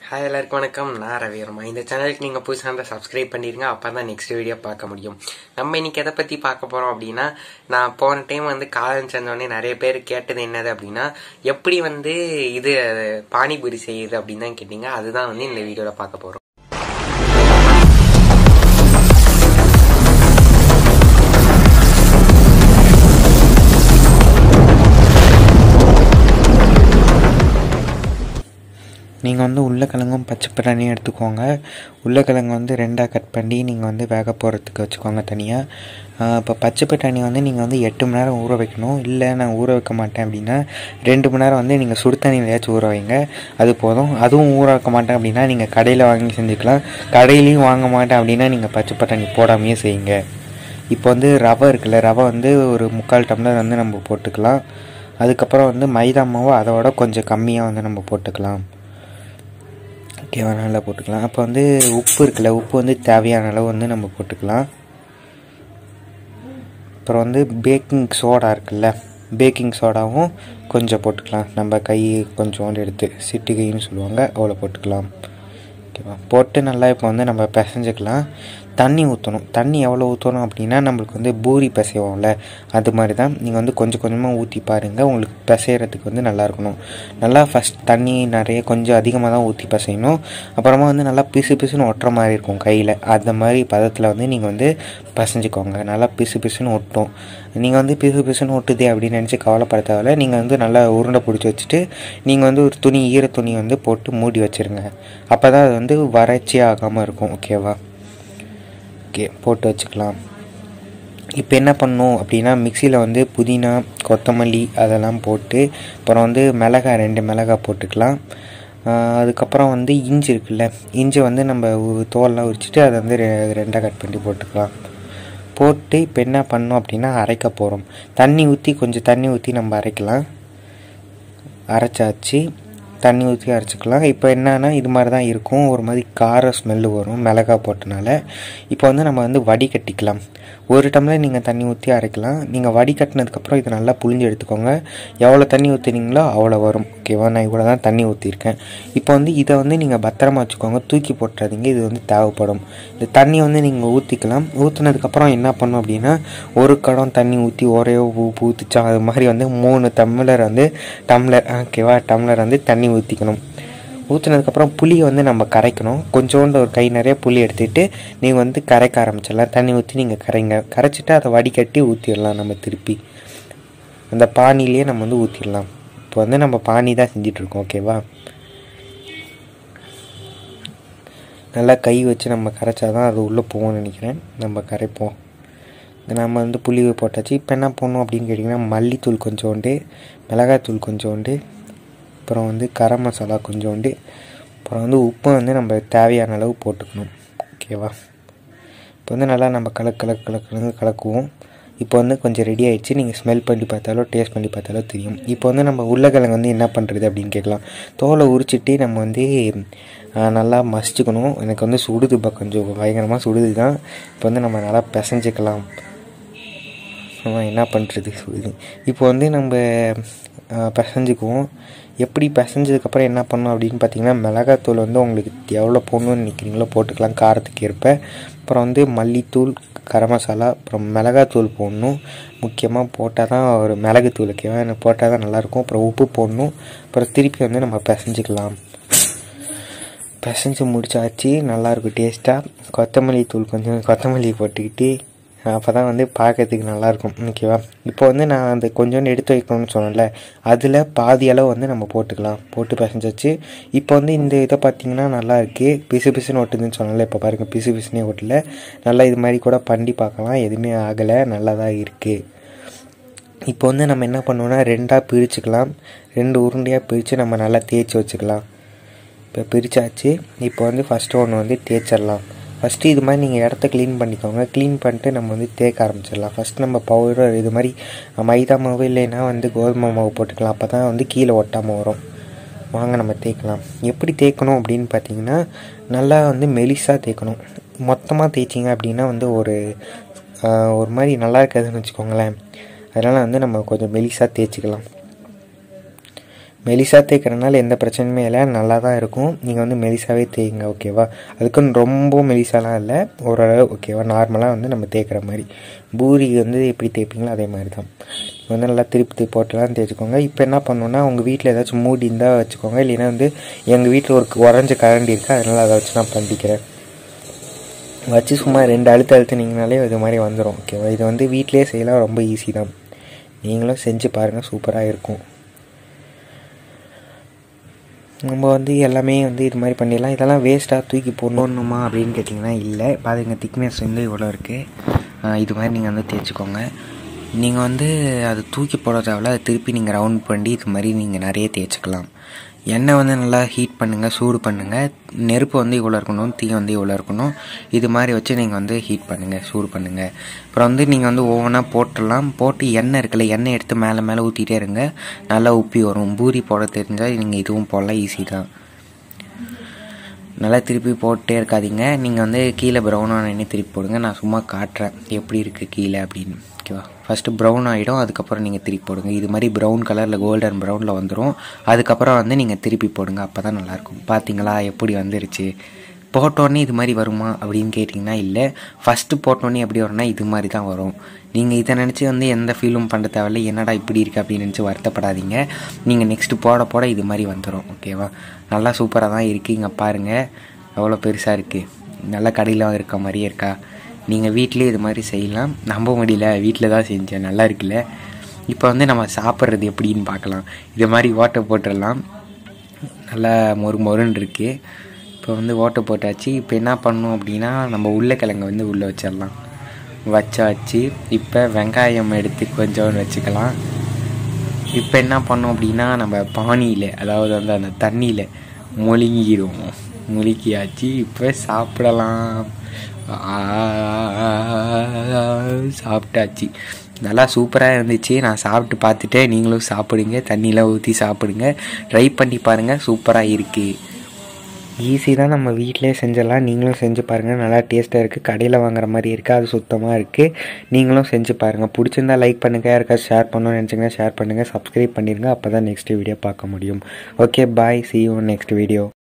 hi எல்லாருக்கும் வணக்கம் நான் ரவிவர்மா இந்த சேனலுக்கு நீங்கள் புதுசாக இருந்தால் சப்ஸ்கிரைப் பண்ணிடுங்க அப்போ தான் நெக்ஸ்ட் வீடியோ பார்க்க முடியும் நம்ம இன்னைக்கு எதை பற்றி பார்க்க போகிறோம் அப்படின்னா நான் போன டைம் வந்து காலம் சேர்ந்தோடனே நிறைய பேர் கேட்டது என்னது அப்படின்னா எப்படி வந்து இது பானிபூரி செய்யுது அப்படின்னு தான் கேட்டீங்க அதுதான் வந்து இந்த வீடியோவில் பார்க்க போகிறோம் நீங்கள் வந்து உருளைக்கிழங்கும் பச்சை பட்டாணியும் எடுத்துக்கோங்க உருளைக்கிழங்கு வந்து ரெண்டாக கட் பண்ணி நீங்கள் வந்து வேக போகிறதுக்கு வச்சுக்கோங்க தனியாக இப்போ பச்சை பட்டாணி வந்து நீங்கள் வந்து எட்டு மணி நேரம் ஊற வைக்கணும் இல்லை நான் ஊற வைக்க மாட்டேன் அப்படின்னா ரெண்டு மணி நேரம் வந்து நீங்கள் சுடு தண்ணியிலையாச்சும் ஊற வைங்க அது போதும் அதுவும் ஊற வைக்க மாட்டேன் அப்படின்னா நீங்கள் கடையில் வாங்கி செஞ்சுக்கலாம் கடையிலையும் வாங்க மாட்டேன் அப்படின்னா நீங்கள் பச்சை பட்டாணி போடாமையே செய்யுங்க இப்போ வந்து ரவை இருக்குல்ல ரவை வந்து ஒரு முக்கால் டம்ளர் வந்து நம்ம போட்டுக்கலாம் அதுக்கப்புறம் வந்து மைதா மாவு அதோட கொஞ்சம் கம்மியாக வந்து நம்ம போட்டுக்கலாம் ஓகேவா நல்லா போட்டுக்கலாம் அப்போ வந்து உப்பு இருக்குல்ல உப்பு வந்து தேவையான அளவு வந்து நம்ம போட்டுக்கலாம் அப்புறம் வந்து பேக்கிங் சோடா இருக்குல்ல பேக்கிங் சோடாவும் கொஞ்சம் போட்டுக்கலாம் நம்ம கை கொஞ்சோண்டு எடுத்து சிட்டுகைன்னு சொல்லுவாங்க அவ்வளோ போட்டுக்கலாம் ஓகேவா போட்டு நல்லா இப்போ வந்து நம்ம பிசைஞ்சுக்கலாம் தண்ணி ஊற்றணும் தண்ணி எவ்வளோ ஊற்றணும் அப்படின்னா நம்மளுக்கு வந்து பூரி பிசைவோம்ல அது மாதிரி தான் நீங்கள் வந்து கொஞ்சம் கொஞ்சமாக ஊற்றி பாருங்கள் உங்களுக்கு பிசைகிறதுக்கு வந்து நல்லா இருக்கணும் நல்லா ஃபஸ்ட் தண்ணி நிறைய கொஞ்சம் அதிகமாக தான் ஊற்றி பிசையணும் அப்புறமா வந்து நல்லா பிசு பிசுன்னு ஒட்டுற மாதிரி இருக்கும் கையில் அந்த மாதிரி பதத்தில் வந்து நீங்கள் வந்து பிசைஞ்சுக்கோங்க நல்லா பிசு பிசுன்னு ஒட்டும் நீங்கள் வந்து பிசு பிசுன்னு ஒட்டுதே அப்படின்னு நினச்சி கவலைப்பட தேவையில்ல நீங்கள் வந்து நல்லா உருண்டை பிடிச்சி வச்சுட்டு நீங்கள் வந்து ஒரு துணி ஈர துணி வந்து போட்டு மூடி வச்சுருங்க அப்போ தான் அது வந்து வறட்சி ஆகாமல் இருக்கும் ஓகேவா ஓகே போட்டு வச்சுக்கலாம் இப்போ என்ன பண்ணணும் அப்படின்னா மிக்சியில் வந்து புதினா கொத்தமல்லி அதெல்லாம் போட்டு அப்புறம் வந்து மிளகாய் ரெண்டு மிளகாய் போட்டுக்கலாம் அதுக்கப்புறம் வந்து இஞ்சி இருக்குல்ல இஞ்சி வந்து நம்ம தோல்லாம் உரிச்சிட்டு அதை வந்து ரெண்டாக கட் பண்ணி போட்டுக்கலாம் போட்டு இப்போ என்ன பண்ணோம் அப்படின்னா அரைக்க போகிறோம் தண்ணி ஊற்றி கொஞ்சம் தண்ணி ஊற்றி நம்ம அரைக்கலாம் அரைச்சாச்சு தண்ணி ஊற்றி அரைச்சிக்கலாம் இப்போ என்னன்னா இது மாதிரி தான் இருக்கும் ஒரு மாதிரி கார ஸ்மெல்லு வரும் மிளகா போட்டனால இப்போ வந்து நம்ம வந்து வடிகட்டிக்கலாம் ஒரு டம்ளர் நீங்கள் தண்ணி ஊற்றி அரைக்கலாம் நீங்கள் வடிகட்டினதுக்கப்புறம் இதை நல்லா புழிஞ்சு எடுத்துக்கோங்க எவ்வளோ தண்ணி ஊற்றுனீங்களோ அவ்வளோ வரும் ஓகேவா நான் இவ்வளோ தான் தண்ணி ஊற்றிருக்கேன் இப்போ வந்து இதை வந்து நீங்கள் பத்திரமா வச்சுக்கோங்க தூக்கி போட்டுறாதீங்க இது வந்து தேவைப்படும் இந்த தண்ணி வந்து நீங்கள் ஊற்றிக்கலாம் ஊற்றுனதுக்கப்புறம் என்ன பண்ணும் அப்படின்னா ஒரு கடம் தண்ணி ஊற்றி ஒரே உப்பு ஊற்றிச்சா அது மாதிரி வந்து மூணு டம்ளர் வந்து டம்ளர் ஓகேவா டம்ளர் வந்து தண்ணி ஊற்றிக்கணும் ஊற்றினதுக்கப்புறம் புளியை வந்து நம்ம கரைக்கணும் கொஞ்சோண்டு ஒரு கை நிறைய புளி எடுத்துகிட்டு நீங்கள் வந்து கரைக்க ஆரம்பிச்சிடலாம் தண்ணி ஊற்றி நீங்கள் கரைங்க கரைச்சிட்டு அதை வடிகட்டி ஊற்றிடலாம் நம்ம திருப்பி அந்த பானிலேயே நம்ம வந்து ஊற்றிடலாம் இப்போ வந்து நம்ம பானி தான் செஞ்சிட்ருக்கோம் ஓகேவா நல்லா கை வச்சு நம்ம கரைச்சா தான் அது உள்ளே போகும்னு நினைக்கிறேன் நம்ம கரைப்போம் நம்ம வந்து புளி போட்டாச்சு இப்போ என்ன பண்ணணும் அப்படின்னு கேட்டிங்கன்னா மல்லித்தூள் கொஞ்சோண்டு மிளகாத்தூள் கொஞ்சோண்டு அப்புறம் வந்து கரம் மசாலா கொஞ்சோண்டு அப்புறம் வந்து உப்பு வந்து நம்ம தேவையான அளவு போட்டுக்கணும் ஓகேவா இப்போ வந்து நல்லா நம்ம கலக்கு கலக்கு கலக்கு கலக்குவோம் இப்போ வந்து கொஞ்சம் ரெடி ஆகிடுச்சு நீங்கள் ஸ்மெல் பண்ணி பார்த்தாலோ டேஸ்ட் பண்ணி பார்த்தாலோ தெரியும் இப்போ வந்து நம்ம உருளைக்கிழங்கு வந்து என்ன பண்ணுறது அப்படின்னு கேட்கலாம் தோலை உரிச்சிட்டு நம்ம வந்து நல்லா மசிச்சுக்கணும் எனக்கு வந்து சுடுது இப்போ கொஞ்சம் பயங்கரமாக சுடுது தான் இப்போ வந்து நம்ம நல்லா பிசைஞ்சிக்கலாம் என்ன பண்ணுறது சுடுது இப்போ வந்து நம்ம பிசைஞ்சுக்குவோம் எப்படி பிசைஞ்சதுக்கப்புறம் என்ன பண்ணணும் அப்படின்னு பார்த்தீங்கன்னா மிளகாத்தூள் வந்து உங்களுக்கு எவ்வளோ போடணும்னு நினைக்கிறீங்களோ போட்டுக்கலாம் காரத்துக்கு ஏற்ப அப்புறம் வந்து மல்லித்தூள் கரம் மசாலா அப்புறம் மிளகாத்தூள் போடணும் முக்கியமாக போட்டால் தான் ஒரு மிளகுத்தூள் ஓகேவா எனக்கு போட்டால் தான் நல்லாயிருக்கும் அப்புறம் உப்பு போடணும் அப்புறம் திருப்பி வந்து நம்ம பிசைஞ்சிக்கலாம் பிசைஞ்சு முடிச்சாச்சு நல்லாயிருக்கும் டேஸ்ட்டாக கொத்தமல்லி தூள் கொஞ்சம் கொத்தமல்லி போட்டுக்கிட்டு அப்போ தான் வந்து பார்க்கறதுக்கு நல்லாயிருக்கும் ஓகேவா இப்போ வந்து நான் அந்த கொஞ்சோண்டு எடுத்து வைக்கணும்னு சொன்னேன்ல அதில் பாதி அளவு வந்து நம்ம போட்டுக்கலாம் போட்டு பிசைஞ்சாச்சு இப்போ வந்து இந்த இதை பார்த்திங்கன்னா நல்லா இருக்குது பிசு பிசுன்னு ஒட்டுதுன்னு சொன்னல இப்போ பாருங்கள் பிசு பிசுனே ஒட்டல நல்லா இது மாதிரி கூட பண்ணி பார்க்கலாம் எதுவுமே ஆகலை நல்லா தான் இருக்குது இப்போ வந்து நம்ம என்ன பண்ணுவோம்னா ரெண்டாக பிரிச்சுக்கலாம் ரெண்டு உருண்டையாக பிரித்து நம்ம நல்லா தேய்ச்சி வச்சுக்கலாம் இப்போ பிரித்தாச்சு இப்போ வந்து ஃபஸ்ட்டு ஒன்று வந்து தேய்ச்சிடலாம் ஃபஸ்ட்டு இது மாதிரி நீங்கள் இடத்த க்ளீன் பண்ணிக்கோங்க க்ளீன் பண்ணிட்டு நம்ம வந்து தேய்க்க ஆரம்பிச்சிடலாம் ஃபஸ்ட் நம்ம பவுடர் இது மாதிரி மைதா மாவு இல்லைன்னா வந்து கோதுமை மாவு போட்டுக்கலாம் அப்போ தான் வந்து கீழே ஒட்டாமல் வரும் வாங்க நம்ம தேய்க்கலாம் எப்படி தேய்க்கணும் அப்படின்னு பார்த்தீங்கன்னா நல்லா வந்து மெலிசாக தேய்க்கணும் மொத்தமாக தேய்ச்சிங்க அப்படின்னா வந்து ஒரு ஒரு மாதிரி நல்லா இருக்காதுன்னு வச்சுக்கோங்களேன் அதனால் வந்து நம்ம கொஞ்சம் மெலிசாக தேய்ச்சிக்கலாம் மெலிசா தேய்க்கிறனால எந்த பிரச்சனையுமே இல்லை நல்லா தான் இருக்கும் நீங்கள் வந்து மெலிசாவே தேய்ங்க ஓகேவா அதுக்குன்னு ரொம்ப மெலிசாலாம் இல்லை ஓரளவு ஓகேவா நார்மலாக வந்து நம்ம தேய்க்கிற மாதிரி பூரி வந்து எப்படி தேய்ப்பீங்களோ அதே மாதிரி தான் வந்து நல்லா திருப்பி போட்டுலாம் தேய்ச்சிக்கோங்க இப்போ என்ன பண்ணணுன்னா உங்கள் வீட்டில் ஏதாச்சும் மூடி இருந்தால் வச்சுக்கோங்க இல்லைன்னா வந்து எங்கள் வீட்டில் ஒரு உறைஞ்ச கரண்டி இருக்குது அதனால் அதை வச்சு நான் பண்ணிக்கிறேன் வச்சு சும்மா ரெண்டு அழுத்து அழுத்துனீங்கனாலே இது மாதிரி வந்துடும் ஓகேவா இது வந்து வீட்டிலே செய்யலாம் ரொம்ப ஈஸி தான் நீங்களும் செஞ்சு பாருங்கள் சூப்பராக இருக்கும் நம்ம வந்து எல்லாமே வந்து இது மாதிரி பண்ணிடலாம் இதெல்லாம் வேஸ்ட்டாக தூக்கி போடணுமா அப்படின்னு கேட்டிங்கன்னா இல்லை பாருங்க திக்னஸ் வந்து இவ்வளோ இருக்குது இது மாதிரி நீங்கள் வந்து தேய்ச்சிக்கோங்க நீங்கள் வந்து அது தூக்கி போட தேவையில்ல அதை திருப்பி நீங்கள் ரவுண்ட் பண்ணி இது மாதிரி நீங்கள் நிறைய தேய்ச்சிக்கலாம் எண்ணெய் வந்து நல்லா ஹீட் பண்ணுங்கள் சூடு பண்ணுங்கள் நெருப்பு வந்து இவ்வளோ இருக்கணும் தீ வந்து இவ்வளோ இருக்கணும் இது மாதிரி வச்சு நீங்கள் வந்து ஹீட் பண்ணுங்கள் சூடு பண்ணுங்கள் அப்புறம் வந்து நீங்கள் வந்து ஒவ்வொன்றா போட்டுடலாம் போட்டு எண்ணெய் இருக்குல்ல எண்ணெய் எடுத்து மேலே மேலே ஊற்றிட்டே இருங்க நல்லா உப்பி வரும் பூரி போட தெரிஞ்சால் நீங்கள் இதுவும் போடலாம் ஈஸி தான் நல்லா திருப்பி போட்டே இருக்காதீங்க நீங்கள் வந்து கீழே ப்ரௌனாக எண்ணெய் திருப்பி போடுங்க நான் சும்மா காட்டுறேன் எப்படி இருக்குது கீழே அப்படின்னு ஓகேவா ஃபஸ்ட்டு ப்ரௌன் ஆகிடும் அதுக்கப்புறம் நீங்கள் திருப்பி போடுங்க இது மாதிரி ப்ரௌன் கலரில் கோல்டன் ப்ரௌனில் வந்துடும் அதுக்கப்புறம் வந்து நீங்கள் திருப்பி போடுங்க அப்போ தான் நல்லாயிருக்கும் பார்த்தீங்களா எப்படி வந்துருச்சு போட்டோடனே இது மாதிரி வருமா அப்படின்னு கேட்டிங்கன்னா இல்லை ஃபஸ்ட்டு போட்டோடனே எப்படி வரும்னா இது மாதிரி தான் வரும் நீங்கள் இதை நினச்சி வந்து எந்த ஃபீலும் பண்ண தேவையில்ல என்னடா இப்படி இருக்குது அப்படின்னு நினச்சி வருத்தப்படாதீங்க நீங்கள் நெக்ஸ்ட்டு போட போட இது மாதிரி வந்துடும் ஓகேவா நல்லா சூப்பராக தான் இருக்குது இங்கே பாருங்கள் எவ்வளோ பெருசாக இருக்குது நல்லா கடையில் இருக்க மாதிரியே இருக்கா நீங்கள் வீட்டிலே இது மாதிரி செய்யலாம் நம்ப முடியல வீட்டில் தான் செஞ்சேன் நல்லா இருக்குல்ல இப்போ வந்து நம்ம சாப்பிட்றது எப்படின்னு பார்க்கலாம் இது மாதிரி ஓட்டை போட்டுடலாம் நல்லா மொறு மொறுன்னு இருக்குது இப்போ வந்து ஓட்டை போட்டாச்சு இப்போ என்ன பண்ணணும் அப்படின்னா நம்ம உருளைக்கிழங்க வந்து உள்ளே வச்சிடலாம் வச்சாச்சு இப்போ வெங்காயம் எடுத்து கொஞ்சோன்னு வச்சுக்கலாம் இப்போ என்ன பண்ணோம் அப்படின்னா நம்ம பானியில் அதாவது வந்து அந்த தண்ணியில் மொழுங்கிடும் முழுக்கியாச்சு இப்போ சாப்பிடலாம் சாப்பிட்டாச்சு நல்லா சூப்பராக இருந்துச்சு நான் சாப்பிட்டு பார்த்துட்டு நீங்களும் சாப்பிடுங்க தண்ணியெலாம் ஊற்றி சாப்பிடுங்க ட்ரை பண்ணி பாருங்கள் சூப்பராக இருக்குது ஈஸி தான் நம்ம வீட்டிலே செஞ்சிடலாம் நீங்களும் செஞ்சு பாருங்கள் நல்லா டேஸ்ட்டாக இருக்குது கடையில் வாங்குற மாதிரி இருக்குது அது சுத்தமாக இருக்குது நீங்களும் செஞ்சு பாருங்கள் பிடிச்சிருந்தா லைக் பண்ணுங்கள் யாருக்காவது ஷேர் பண்ணணும்னு நினச்சிங்கன்னா ஷேர் பண்ணுங்கள் சப்ஸ்கிரைப் பண்ணிடுங்க அப்போ தான் நெக்ஸ்ட் வீடியோ பார்க்க முடியும் okay bye see you next video